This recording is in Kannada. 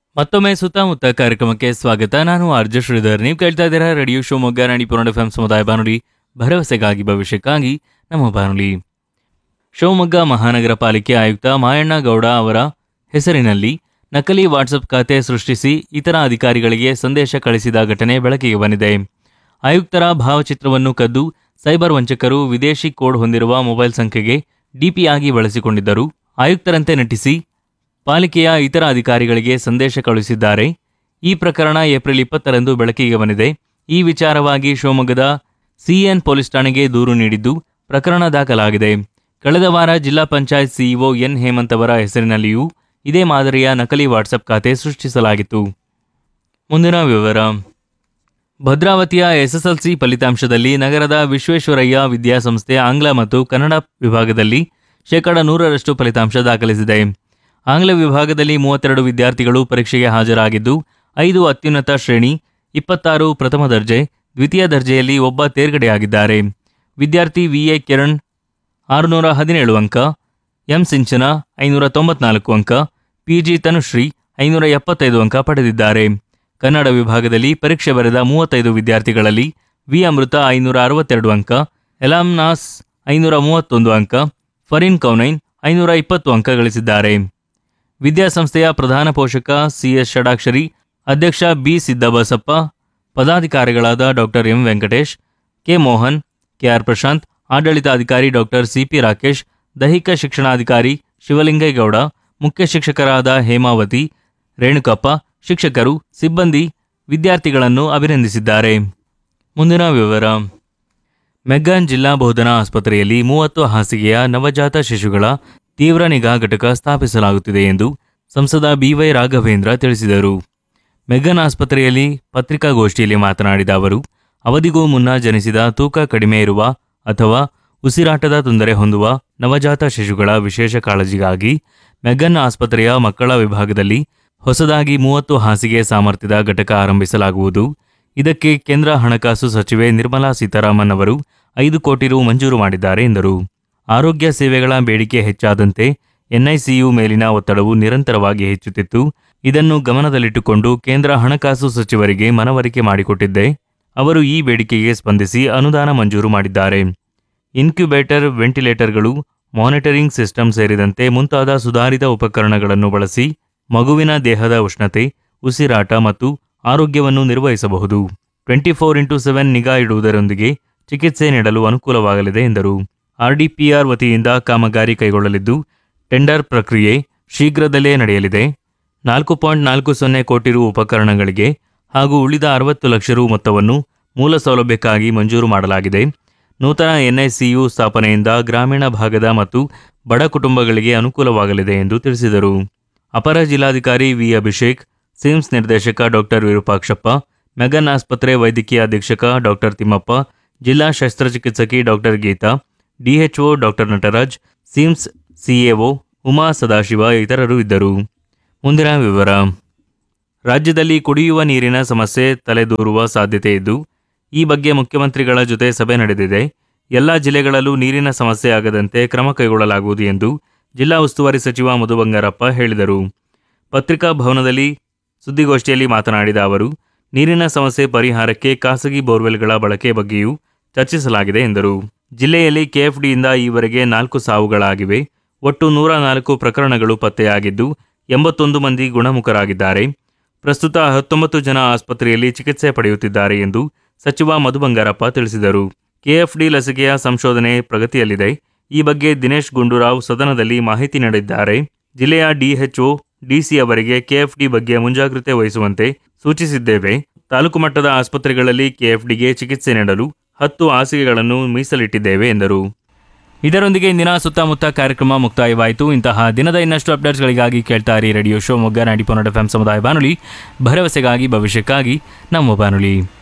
ಮತ್ತೊಮ್ಮೆ ಸುತ್ತಮುತ್ತ ಕಾರ್ಯಕ್ರಮಕ್ಕೆ ಸ್ವಾಗತ ನಾನು ಆರ್ಜ ಶ್ರೀಧರ್ ನೀವು ಕೇಳ್ತಾ ಇದ್ದೀರಾ ರೇಡಿಯೋ ಶಿವಮೊಗ್ಗ ನಾಡಿಪುರ ಎಫ್ ಸಮುದಾಯ ಬಾನುಲಿ ಭರವಸೆಗಾಗಿ ಭವಿಷ್ಯಕ್ಕಾಗಿ ನಮ್ಮ ಬಾನುಲಿ ಶಿವಮೊಗ್ಗ ಮಹಾನಗರ ಪಾಲಿಕೆ ಆಯುಕ್ತ ಮಾಯಣ್ಣ ಗೌಡ ಅವರ ಹೆಸರಿನಲ್ಲಿ ನಕಲಿ ವಾಟ್ಸಪ್ ಖಾತೆ ಸೃಷ್ಟಿಸಿ ಇತರ ಅಧಿಕಾರಿಗಳಿಗೆ ಸಂದೇಶ ಕಳಿಸಿದ ಘಟನೆ ಬೆಳಕಿಗೆ ಬಂದಿದೆ ಆಯುಕ್ತರ ಭಾವಚಿತ್ರವನ್ನು ಕದ್ದು ಸೈಬರ್ ವಂಚಕರು ವಿದೇಶಿ ಕೋಡ್ ಹೊಂದಿರುವ ಮೊಬೈಲ್ ಸಂಖ್ಯೆಗೆ ಡಿಪಿಯಾಗಿ ಬಳಸಿಕೊಂಡಿದ್ದರು ಆಯುಕ್ತರಂತೆ ನಟಿಸಿ ಪಾಲಿಕೆಯ ಇತರ ಅಧಿಕಾರಿಗಳಿಗೆ ಸಂದೇಶ ಕಳುಹಿಸಿದ್ದಾರೆ ಈ ಪ್ರಕರಣ ಏಪ್ರಿಲ್ ಇಪ್ಪತ್ತರಂದು ಬೆಳಕಿಗೆ ಬಂದಿದೆ ಈ ವಿಚಾರವಾಗಿ ಶಿವಮೊಗ್ಗದ ಸಿಎನ್ ಪೊಲೀಸ್ ಠಾಣೆಗೆ ದೂರು ನೀಡಿದ್ದು ಪ್ರಕರಣ ದಾಖಲಾಗಿದೆ ಕಳೆದ ವಾರ ಜಿಲ್ಲಾ ಪಂಚಾಯತ್ ಸಿಇಒ ಎನ್ ಹೇಮಂತ್ ಅವರ ಹೆಸರಿನಲ್ಲಿಯೂ ಇದೇ ಮಾದರಿಯ ನಕಲಿ ವಾಟ್ಸಪ್ ಖಾತೆ ಸೃಷ್ಟಿಸಲಾಗಿತ್ತು ಮುಂದಿನ ವಿವರ ಭದ್ರಾವತಿಯ ಎಸ್ಎಸ್ಎಲ್ಸಿ ಫಲಿತಾಂಶದಲ್ಲಿ ನಗರದ ವಿಶ್ವೇಶ್ವರಯ್ಯ ವಿದ್ಯಾಸಂಸ್ಥೆ ಆಂಗ್ಲ ಮತ್ತು ಕನ್ನಡ ವಿಭಾಗದಲ್ಲಿ ಶೇಕಡ ನೂರರಷ್ಟು ಫಲಿತಾಂಶ ದಾಖಲಿಸಿದೆ ಆಂಗ್ಲ ವಿಭಾಗದಲ್ಲಿ ಮೂವತ್ತೆರಡು ವಿದ್ಯಾರ್ಥಿಗಳು ಪರೀಕ್ಷೆಗೆ ಹಾಜರಾಗಿದ್ದು ಐದು ಅತ್ಯುನ್ನತ ಶ್ರೇಣಿ ಇಪ್ಪತ್ತಾರು ಪ್ರಥಮ ದರ್ಜೆ ದ್ವಿತೀಯ ದರ್ಜೆಯಲ್ಲಿ ಒಬ್ಬ ತೇರ್ಗಡೆಯಾಗಿದ್ದಾರೆ ವಿದ್ಯಾರ್ಥಿ ವಿಎ ಕಿರಣ್ ಆರುನೂರ ಹದಿನೇಳು ಅಂಕ ಎಂ ಸಿಂಚನ ಐನೂರ ತೊಂಬತ್ನಾಲ್ಕು ಅಂಕ ಪಿಜಿ ತನುಶ್ರೀ ಐನೂರ ಎಪ್ಪತ್ತೈದು ಅಂಕ ಪಡೆದಿದ್ದಾರೆ ಕನ್ನಡ ವಿಭಾಗದಲ್ಲಿ ಪರೀಕ್ಷೆ ಬರೆದ ಮೂವತ್ತೈದು ವಿದ್ಯಾರ್ಥಿಗಳಲ್ಲಿ ವಿ ಅಮೃತ ಐನೂರ ಅರವತ್ತೆರಡು ಅಂಕ ಎಲಾಮ್ನಾಸ್ ಐನೂರ ಮೂವತ್ತೊಂದು ಅಂಕ ಫರಿನ್ ಕೌನೈನ್ ಐನೂರ ಇಪ್ಪತ್ತು ಅಂಕ ಗಳಿಸಿದ್ದಾರೆ ವಿದ್ಯಾಸಂಸ್ಥೆಯ ಪ್ರಧಾನ ಪೋಷಕ ಸಿಎಸ್ ಷಡಾಕ್ಷರಿ ಅಧ್ಯಕ್ಷ ಬಿ ಸಿದ್ದಬಸಪ್ಪ ಪದಾಧಿಕಾರಿಗಳಾದ doctor M Venkatesh K Mohan KR Prashanth ಆಡಳಿತಾಧಿಕಾರಿ ಡಾಕ್ಟರ್ ಸಿಪಿ ರಾಕೇಶ್ ದೈಹಿಕ ಶಿಕ್ಷಣಾಧಿಕಾರಿ ಶಿವಲಿಂಗೇಗೌಡ ಮುಖ್ಯ ಶಿಕ್ಷಕರಾದ ಹೇಮಾವತಿ ರೇಣುಕಪ್ಪ ಶಿಕ್ಷಕರು ಸಿಬ್ಬಂದಿ ವಿದ್ಯಾರ್ಥಿಗಳನ್ನು ಅಭಿನಂದಿಸಿದ್ದಾರೆ ಮುಂದಿನ ವಿವರ ಮೆಗ್ಗಾನ್ ಜಿಲ್ಲಾ ಬೋಧನಾ ಆಸ್ಪತ್ರೆಯಲ್ಲಿ ಮೂವತ್ತು ಹಾಸಿಗೆಯ ನವಜಾತ ಶಿಶುಗಳ ತೀವ್ರ ನಿಗಾ ಘಟಕ ಸ್ಥಾಪಿಸಲಾಗುತ್ತಿದೆ ಎಂದು ಸಂಸದ ಬಿವೈ ರಾಘವೇಂದ್ರ ತಿಳಿಸಿದರು ಮೆಗ್ಗನ್ ಆಸ್ಪತ್ರೆಯಲ್ಲಿ ಪತ್ರಿಕಾಗೋಷ್ಠಿಯಲ್ಲಿ ಮಾತನಾಡಿದ ಅವರು ಅವಧಿಗೂ ಮುನ್ನ ಜನಿಸಿದ ತೂಕ ಕಡಿಮೆ ಇರುವ ಅಥವಾ ಉಸಿರಾಟದ ತೊಂದರೆ ಹೊಂದುವ ನವಜಾತ ಶಿಶುಗಳ ವಿಶೇಷ ಕಾಳಜಿಗಾಗಿ ಮೆಗ್ಗನ್ ಆಸ್ಪತ್ರೆಯ ಮಕ್ಕಳ ವಿಭಾಗದಲ್ಲಿ ಹೊಸದಾಗಿ ಮೂವತ್ತು ಹಾಸಿಗೆ ಸಾಮರ್ಥ್ಯದ ಘಟಕ ಆರಂಭಿಸಲಾಗುವುದು ಇದಕ್ಕೆ ಕೇಂದ್ರ ಹಣಕಾಸು ಸಚಿವೆ ನಿರ್ಮಲಾ ಸೀತಾರಾಮನ್ ಅವರು ಐದು ಕೋಟಿ ರು ಮಂಜೂರು ಮಾಡಿದ್ದಾರೆ ಎಂದರು ಆರೋಗ್ಯ ಸೇವೆಗಳ ಬೇಡಿಕೆ ಹೆಚ್ಚಾದಂತೆ ಎನ್ಐಸಿಯು ಮೇಲಿನ ಒತ್ತಡವು ನಿರಂತರವಾಗಿ ಹೆಚ್ಚುತ್ತಿತ್ತು ಇದನ್ನು ಗಮನದಲ್ಲಿಟ್ಟುಕೊಂಡು ಕೇಂದ್ರ ಹಣಕಾಸು ಸಚಿವರಿಗೆ ಮನವರಿಕೆ ಮಾಡಿಕೊಟ್ಟಿದ್ದೆ ಅವರು ಈ ಬೇಡಿಕೆಗೆ ಸ್ಪಂದಿಸಿ ಅನುದಾನ ಮಂಜೂರು ಮಾಡಿದ್ದಾರೆ ಇನ್ಕ್ಯುಬೇಟರ್ ವೆಂಟಿಲೇಟರ್ಗಳು ಮಾನಿಟರಿಂಗ್ ಸಿಸ್ಟಮ್ ಸೇರಿದಂತೆ ಮುಂತಾದ ಸುಧಾರಿತ ಉಪಕರಣಗಳನ್ನು ಬಳಸಿ ಮಗುವಿನ ದೇಹದ ಉಷ್ಣತೆ ಉಸಿರಾಟ ಮತ್ತು ಆರೋಗ್ಯವನ್ನು ನಿರ್ವಹಿಸಬಹುದು ಟ್ವೆಂಟಿ ಫೋರ್ ಇಂಟು ಸೆವೆನ್ ನಿಗಾ ಇಡುವುದರೊಂದಿಗೆ ಚಿಕಿತ್ಸೆ ನೀಡಲು ಅನುಕೂಲವಾಗಲಿದೆ ಎಂದರು ಆರ್ಡಿಪಿಆರ್ ವತಿಯಿಂದ ಕಾಮಗಾರಿ ಕೈಗೊಳ್ಳಲಿದ್ದು ಟೆಂಡರ್ ಪ್ರಕ್ರಿಯೆ ಶೀಘ್ರದಲ್ಲೇ ನಡೆಯಲಿದೆ ನಾಲ್ಕು ಪಾಯಿಂಟ್ ನಾಲ್ಕು ಸೊನ್ನೆ ಕೋಟಿ ರು ಉಪಕರಣಗಳಿಗೆ ಹಾಗೂ ಉಳಿದ ಅರವತ್ತು ಲಕ್ಷ ರು ಮೊತ್ತವನ್ನು ಮೂಲ ಸೌಲಭ್ಯಕ್ಕಾಗಿ ಮಂಜೂರು ಮಾಡಲಾಗಿದೆ ನೂತನ ಎನ್ಐಸಿಯು ಸ್ಥಾಪನೆಯಿಂದ ಗ್ರಾಮೀಣ ಭಾಗದ ಮತ್ತು ಬಡ ಕುಟುಂಬಗಳಿಗೆ ಅನುಕೂಲವಾಗಲಿದೆ ಎಂದು ತಿಳಿಸಿದರು ಅಪರ ಜಿಲ್ಲಾಧಿಕಾರಿ ವಿ ಅಭಿಷೇಕ್ ಸಿಮ್ಸ್ ನಿರ್ದೇಶಕ ಡಾಕ್ಟರ್ ವಿರೂಪಾಕ್ಷಪ್ಪ ಮೆಗನ್ ಆಸ್ಪತ್ರೆ ವೈದ್ಯಕೀಯ ಅಧೀಕ್ಷಕ ಡಾಕ್ಟರ್ ತಿಮ್ಮಪ್ಪ ಜಿಲ್ಲಾ ಶಸ್ತ್ರಚಿಕಿತ್ಸಕಿ doctor Geetha DHO doctor Nataraj SIMS CAO Uma Sadashiva ಇತರರು ಇದ್ದರು ಮುಂದಿನ ವಿವರ ರಾಜ್ಯದಲ್ಲಿ ಕುಡಿಯುವ ನೀರಿನ ಸಮಸ್ಯೆ ತಲೆದೂರುವ ಸಾಧ್ಯತೆ ಇದ್ದು ಈ ಬಗ್ಗೆ ಮುಖ್ಯಮಂತ್ರಿಗಳ ಜೊತೆ ಸಭೆ ನಡೆದಿದೆ ಎಲ್ಲ ಜಿಲ್ಲೆಗಳಲ್ಲೂ ನೀರಿನ ಸಮಸ್ಯೆ ಆಗದಂತೆ ಕ್ರಮ ಕೈಗೊಳ್ಳಲಾಗುವುದು ಎಂದು ಜಿಲ್ಲಾ ಉಸ್ತುವಾರಿ ಸಚಿವ ಮಧು ಬಂಗಾರಪ್ಪ ಹೇಳಿದರು ಪತ್ರಿಕಾ ಭವನದಲ್ಲಿ ಸುದ್ದಿಗೋಷ್ಠಿಯಲ್ಲಿ ಮಾತನಾಡಿದ ಅವರು ನೀರಿನ ಸಮಸ್ಯೆ ಪರಿಹಾರಕ್ಕೆ ಖಾಸಗಿ ಬೋರ್ವೆಲ್ಗಳ ಬಳಕೆ ಬಗ್ಗೆಯೂ ಚರ್ಚಿಸಲಾಗಿದೆ ಎಂದರು ಜಿಲ್ಲೆಯಲ್ಲಿ ಕೆಎಫ್ಡಿಯಿಂದ ಈವರೆಗೆ ನಾಲ್ಕು ಸಾವುಗಳಾಗಿವೆ ಒಟ್ಟು ನೂರ ನಾಲ್ಕು ಪ್ರಕರಣಗಳು ಪತ್ತೆಯಾಗಿದ್ದು ಎಂಬತ್ತೊಂದು ಮಂದಿ ಗುಣಮುಖರಾಗಿದ್ದಾರೆ ಪ್ರಸ್ತುತ ಹತ್ತೊಂಬತ್ತು ಜನ ಆಸ್ಪತ್ರೆಯಲ್ಲಿ ಚಿಕಿತ್ಸೆ ಪಡೆಯುತ್ತಿದ್ದಾರೆ ಎಂದು ಸಚಿವ ಮಧು ಬಂಗಾರಪ್ಪ ತಿಳಿಸಿದರು ಕೆಎಫ್ಡಿ ಲಸಿಕೆಯ ಸಂಶೋಧನೆ ಪ್ರಗತಿಯಲ್ಲಿದೆ ಈ ಬಗ್ಗೆ ದಿನೇಶ್ ಗುಂಡೂರಾವ್ ಸದನದಲ್ಲಿ ಮಾಹಿತಿ ನೀಡಿದ್ದಾರೆ ಜಿಲ್ಲೆಯ ಡಿಎಚ್ಒ ಡಿಸಿ ಅವರಿಗೆ ಕೆಎಫ್ಡಿ ಬಗ್ಗೆ ಮುಂಜಾಗ್ರತೆ ವಹಿಸುವಂತೆ ಸೂಚಿಸಿದ್ದೇವೆ ತಾಲೂಕು ಮಟ್ಟದ ಆಸ್ಪತ್ರೆಗಳಲ್ಲಿ ಕೆಎಫ್ಡಿಗೆ ಚಿಕಿತ್ಸೆ ನೀಡಲು ಹತ್ತು ಹಾಸಿಗೆಗಳನ್ನು ಮೀಸಲಿಟ್ಟಿದ್ದೇವೆ ಎಂದರು ಇದರೊಂದಿಗೆ ಇಂದಿನ ಸುತ್ತಮುತ್ತ ಕಾರ್ಯಕ್ರಮ ಮುಕ್ತಾಯವಾಯಿತು ಇಂತಹ ದಿನದ ಇನ್ನಷ್ಟು ಅಪ್ಡೇಟ್ಸ್ಗಳಿಗಾಗಿ ಕೇಳ್ತಾ ಇರಿ ರೇಡಿಯೋ ಶಿವಮೊಗ್ಗ ನಾಡಿ ಪೊನ್ನಡ ಎಫ್ ಸಮುದಾಯ ಬಾನುಲಿ ಭರವಸೆಗಾಗಿ ಭವಿಷ್ಯಕ್ಕಾಗಿ ನಮ್ಮ ಬಾನುಲಿ